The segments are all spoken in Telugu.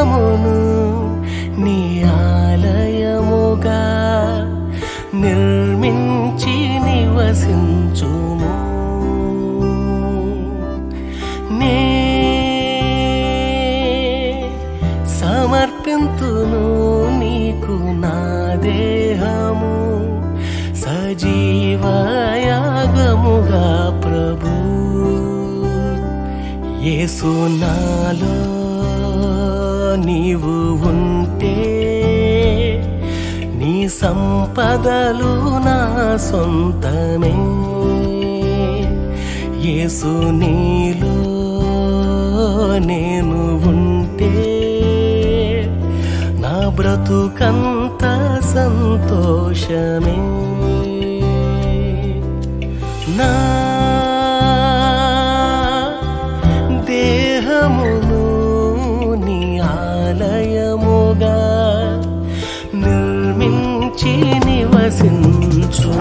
దేహమును నీ ఆలయముగా నిర్మించి నివసించుము నే సమర్పింతును నీకు నా దేహము సజీవయాగముగా ప్రభు యేసు నాలో నీవు ఉంటే నీ సంపదలు నా సొంతమే యేసు నీలో నేను ఉంటే నా బ్రతుకంత సంతోషమే నా దేహమును నీ ఆలయముగా నిర్మించి నివసించు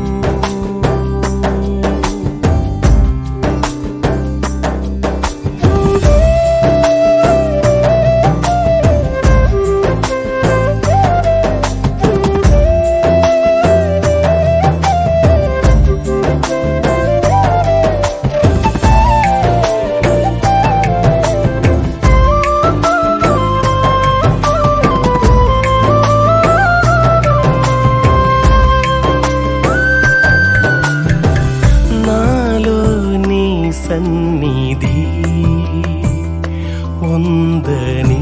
నాలో నీ సన్నిధి ఉందని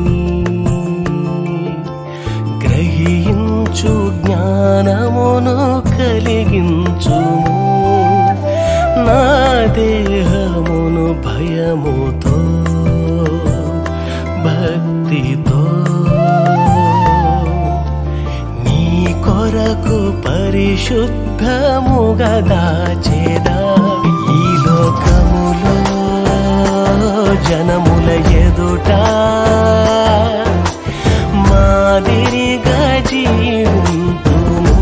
గ్రహించు జ్ఞానమును కలిగించుము నా దేహమును భయముతో భక్తితో నీ కొరకు పరిశుద్ధముగా దాచేదా ఈ లోకములో జనముల ఎదుట మాదిరిగా జీవింతుము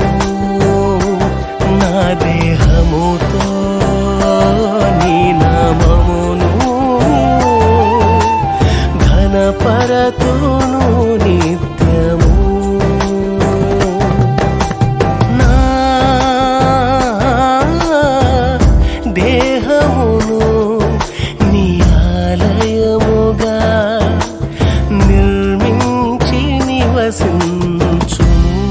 నా దేహముతో నీ నామమును ఘనపరతును నిత్యము నా దేహమును నీ ఆలయముగా నిర్మించి నివసించు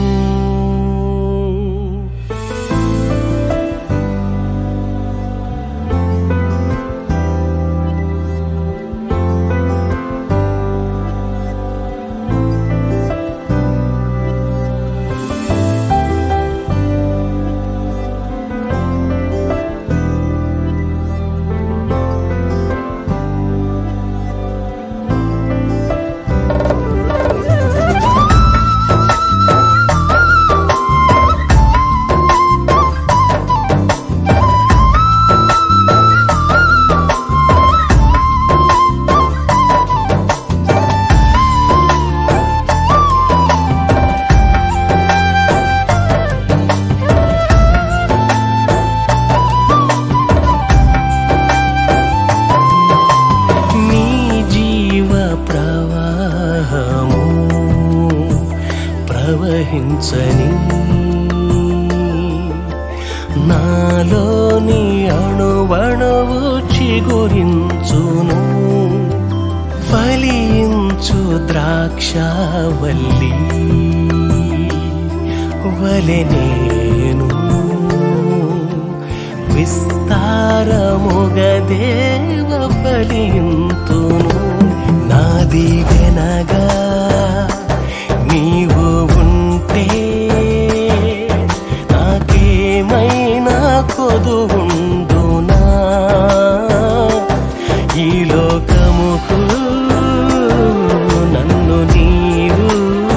నీ జీవ ప్రవాహము ప్రవహించని నాలోని అణువణువు చిగురించును ఫలించు ద్రాక్షవల్లి వలె నేను విస్తారముగ దేవ ఫలింతును నాది వెనగా నీవు ఉంటే నాకేమైనా కొదువుండునా ఈ లోకముకు నన్ను నీవు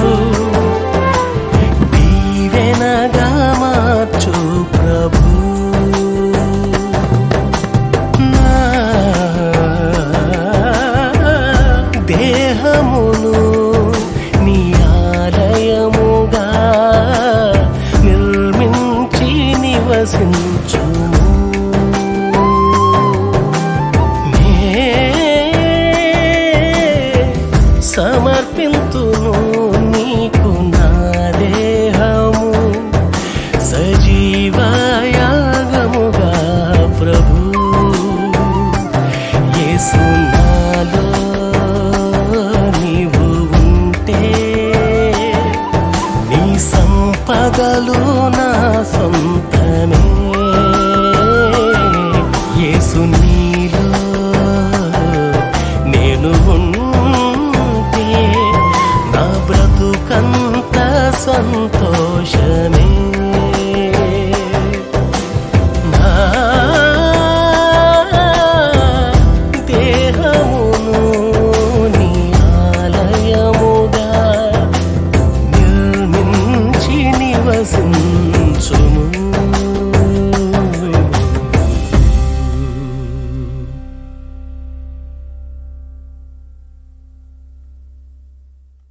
దీవెనగా మార్చు ప్రభు నా దేహమును నీ ఆలయముగా నిర్మించి నివసించుము నే అర్పింతును